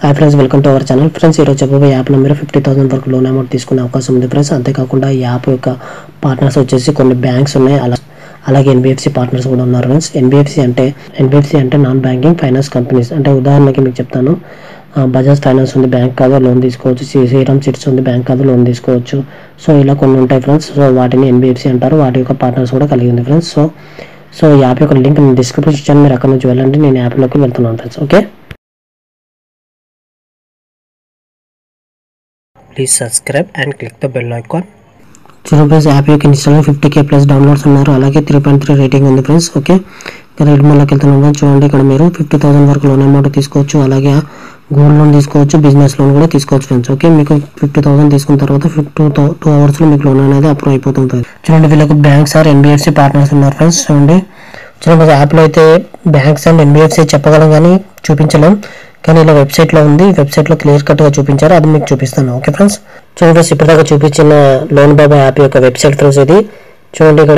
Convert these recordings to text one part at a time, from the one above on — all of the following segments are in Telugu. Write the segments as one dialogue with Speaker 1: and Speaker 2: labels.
Speaker 1: Hi friends welcome to our channel friends ఈరోజు చెప్పబోయే యాప్లో మీరు ఫిఫ్టీ థౌసండ్ వరకు లోన్ అమౌంట్ తీసుకునే అవకాశం ఉంది ఫ్రెండ్స్ అంతేకాకుండా ఈ యాప్ యొక్క పార్ట్నర్స్ వచ్చేసి కొన్ని బ్యాంక్స్ ఉన్నాయి అలా అలాగే ఎన్బిఎఫ్సి పార్ట్నర్స్ కూడా ఉన్నారు ఫ్రెండ్స్ ఎన్బిఎఫ్సి అంటే ఎన్బిఎఫ్సి అంటే నాన్ బ్యాంకింగ్ ఫైనాన్స్ కంపెనీస్ అంటే ఉదాహరణకి మీకు చెప్తాను ఆ, బజాజ్ ఫైనాన్స్ ఉంది బ్యాంక్ కాదు లోన్ తీసుకోవచ్చు శ్రీ- శ్రీరామ్ చిట్స్ ఉంది బ్యాంక్ కాదు లోన్ తీసుకోవచ్చు సో ఇలా కొన్ని ఉంటాయి ఫ్రెండ్స్ సో వాటిని ఎన్బిఎఫ్సి అంటారు వాటి యొక్క పార్ట్నర్స్ కూడా కలిగి ఉంది ఫ్రెండ్స్ సో సో ఈ యాప్ యొక్క లింక్ నేను డిస్క్రిప్షన్ ఇచ్చాను మీరు అక్కడ నుంచి వెళ్ళండి నేను యాప్లోకి వెళ్తున్నాను friends okay please subscribe and click the bell icon చూడండి ఫ్రెండ్స్ యాప్ యొక్క install fifty K plus downloads ఉన్నారు అలాగే త్రీ పాయింట్ త్రీ రేటింగ్ ఉంది ఫ్రెండ్స్ ఓకే ఇక్కడ రెడ్ మళ్ళీ వెళ్తున్నాం ఫ్రెండ్స్ చూడండి ఇక్కడ మీరు ఫిఫ్టీ థౌసండ్ వరకు లోన్ అమౌంట్ తీసుకోవచ్చు అలాగే గోల్డ్ లోన్ తీసుకోవచ్చు బిజినెస్ లోన్ కూడా తీసుకోవచ్చు ఫ్రెండ్స్ ఓకే మీకు ఫిఫ్టీ థౌసండ్ తీసుకున్న తర్వాత టూ టూ అవర్స్లో మీకు లోన్ అనేది అప్రూవ్ అయిపోతుంది friends. చూడండి వీళ్ళకి బ్యాంక్స్ ఆర్ ఎన్బిఎఫ్సి పార్ట్నర్స్ ఉన్నారు ఫ్రెండ్స్ చూడండి చూడండి యాప్లో అయితే బ్యాంక్స్ అండ్ ఎన్బిఎఫ్సి చెప్పగలం కానీ చూపించలేం కానీ ఇలా వెబ్సైట్లో ఉంది వెబ్సైట్లో క్లియర్ కట్గా చూపించారు అది మీకు చూపిస్తాను ఓకే ఫ్రెండ్స్ చూడండి ఫ్రెండ్స్ ఇప్పటిదాకా చూపించిన లోన్ బాబా యాప్ యొక్క వెబ్సైట్ ఫ్రెండ్స్ ఇది చూడండి ఇక్కడ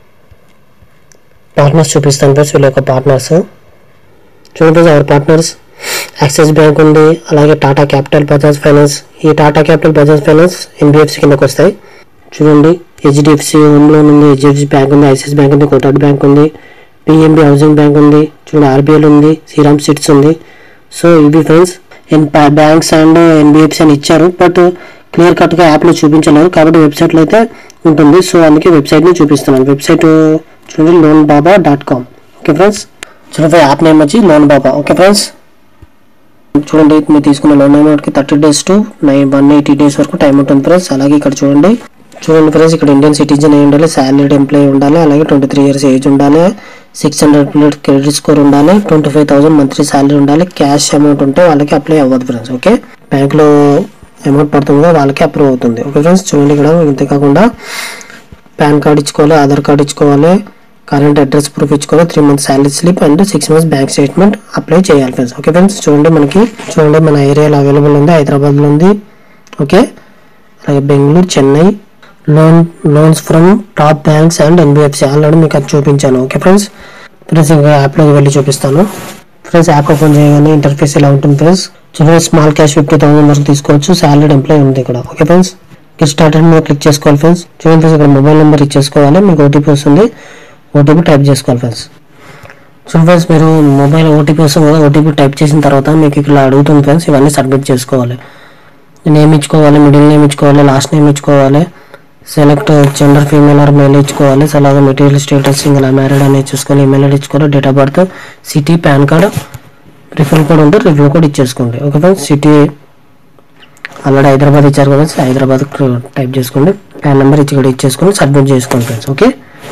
Speaker 1: పార్ట్నర్స్ చూపిస్తాను ఫ్రెండ్స్ వీళ్ళ యొక్క పార్ట్నర్స్ చూడండి friends our partners Axis bank ఉంది అలాగే టాటా క్యాపిటల్ బజాజ్ ఫైనాన్స్ ఈ Tata capital Bajaj finance NBFC కిందకి వస్తాయి చూడండి హెచ్డిఎఫ్సి హోమ్ లోన్ ఉంది హెచ్డిఎఫ్సి బ్యాంక్ ఉంది ఐసిఐసి బ్యాంక్ ఉంది కోటాడ్ బ్యాంక్ ఉంది పిఎంబి హౌసింగ్ బ్యాంక్ ఉంది చూడండి ఆర్బీఎల్ ఉంది శ్రీరామ్ సిట్స్ ఉంది సో ఇవి friends N banks and NBFC అని ఇచ్చారు బట్ క్లియర్ కట్గా యాప్లో చూపించలేరు కాబట్టి వెబ్సైట్లో అయితే ఉంటుంది సో అందుకే వెబ్సైట్ని చూపిస్తున్నాను వెబ్సైట్ చూడండి loan Baba dot com okay friends చూడండి యాప్ నేమ్ వచ్చి లోన్ బాబా ఓకే ఫ్రెండ్స్ చూడండి మీరు తీసుకున్న లోన్ అమౌంట్కి thirty days to nine one eighty days వరకు టైం ఉంటుంది ఫ్రెండ్స్ అలాగే ఇక్కడ చూడండి చూడండి ఫ్రెండ్స్ ఇక్కడ ఇండియన్ సిటిజన్ అయి ఉండాలి సాలరీడ్ ఎంప్లాయీ ఉండాలి అలాగే ట్వంటీ త్రీ ఇయర్స్ ఏజ్ ఉండాలి సిక్స్ హండ్రెడ్ క్రెడిట్ స్కోర్ ఉండాలి twenty five thousand monthly salary ఉండాలి క్యాష్ అమౌంట్ ఉంటే వాళ్ళకి అప్లై అవ్వదు ఫ్రెండ్స్ ఓకే బ్యాంక్లో అమౌంట్ పడుతుందో వాళ్ళకి అప్రూవ్ అవుతుంది ఓకే ఫ్రెండ్స్ చూడండి ఇక్కడ ఇంతేకాకుండా పాన్ కార్డ్ ఇచ్చుకోవాలి ఆధార్ కార్డ్ ఇచ్చుకోవాలి కరెంట్ అడ్రస్ ప్రూఫ్ ఇచ్చుకోవాలి three months salary slip and six months bank statement apply చేయాలి ఫ్రెండ్స్ ఓకే ఫ్రెండ్స్ చూడండి మనకి చూడండి మన ఏరియాలో అవైలబుల్ ఉంది హైదరాబాద్లో ఉంది ఓకే అలాగే Bengaluru Chennai loan loans from top banks and NBFC already మీకు అది చూపించాను ఓకే ఫ్రెండ్స్ ఫ్రెండ్స్ ఇంకా యాప్లోకి వెళ్ళి చూపిస్తాను ఫ్రెండ్స్ యాప్ ఓపెన్ చేయగానే ఇంటర్ఫేస్ ఇలా ఉంటుంది ఫ్రెండ్స్ చూడండి స్మాల్ క్యాష్ ఫిఫ్టీ థౌసండ్ వరకు తీసుకోవచ్చు సాలరీడ్ ఎంప్లాయ్ ఉంది ఇక్కడ ఓకే ఫ్రెండ్స్ ఇక్కడ స్టార్ట్ మీద క్లిక్ చేసుకోవాలి ఫ్రెండ్స్ చూడండి ఫ్రెండ్స్ ఇక్కడ మొబైల్ నెంబర్ ఇచ్చేసుకోవాలి మీకు ఓటీపీ వస్తుంది ఓటీపీ టైప్ చేసుకోవాలి ఫ్రెండ్స్ చూడండి ఫ్రెండ్స్ మీరు మొబైల్ ఓటీపీ వస్తుంది కదా ఓటీపీ టైప్ చేసిన తర్వాత మీకు ఇక్కడ అడుగుతుంది ఫ్రెండ్స్ ఇవన్నీ సబ్మిట్ చేసుకోవాలి నేమ్ ఇచ్చుకోవాలి మిడిల్ నేమ్ ఇచ్చుకోవాలి లాస్ట్ నేమ్ ఇచ్చుకోవాలి select gender female or male ఇచ్చుకోవాలి సో అలాగే మెటీరియల్ స్టేటస్ సింగిల్ మ్యారీడ్ అనేది చూసుకోవాలి ఈమెయిల్ ఐడి ఇచ్చుకోవాలి date of birth city PAN card refer code ఉంటే రివ్యూ కోడ్ ఇచ్చేసుకోండి okay friends city already Hyderabad ఇచ్చారు కదా హైదరాబాద్ టైప్ చేసుకోండి ప్యాన్ నెంబర్ ఇచ్చి ఇక్కడ ఇచ్చేసుకొని సబ్మిట్ చేసుకోండి ఫ్రెండ్స్ ఓకే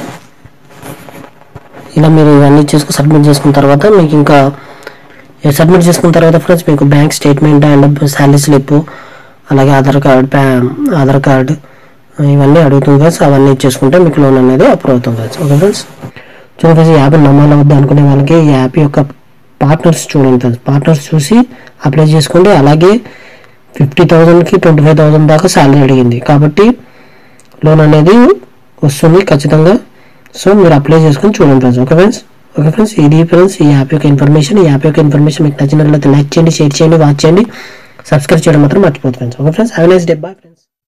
Speaker 1: ఇలా మీరు ఇవన్నీ చేసుకుని సబ్మిట్ చేసుకున్న తర్వాత మీకు ఇంకా సబ్మిట్ చేసుకున్న తర్వాత ఫ్రెండ్స్ మీకు bank statement and salary slip అలాగే ఆధార్ కార్డ్ ప్యా ఆధార్ కార్డ్ ఇవన్నీ అడుగుతుంది ఫ్రెండ్స్ అవన్నీ ఇచ్చేసుకుంటే మీకు లోన్ అనేది అప్రూవ్ అవుతుంది ఫ్రెండ్స్ ఓకే ఫ్రెండ్స్ చూడండి ఫ్రెండ్స్ ఈ యాప్ నమ్మాలి వద్దా అనుకునే వాళ్ళకి ఈ యాప్ యొక్క పార్ట్నర్స్ చూడండి ఫ్రెండ్స్ పార్ట్నర్స్ చూసి అప్లై చేసుకోండి అలాగే ఫిఫ్టీ థౌజండ్కి ట్వంటీ ఫైవ్ థౌసండ్ దాకా శాలరీ అడిగింది కాబట్టి లోన్ అనేది వస్తుంది ఖచ్చితంగా సో మీరు అప్లై చేసుకొని చూడండి friends okay friends okay friends ఇది ఫ్రెండ్స్ ఈ యాప్ యొక్క ఇన్ఫర్మేషన్ ఈ యాప్ యొక్క ఇన్ఫర్మేషన్ మీకు నచ్చినట్లయితే లైక్ చేయండి షేర్ చేయండి వాచ్ చేయండి సబ్స్క్రైబ్ చేయడం మాత్రం మర్చిపోతుంది friends okay friends have nice day bye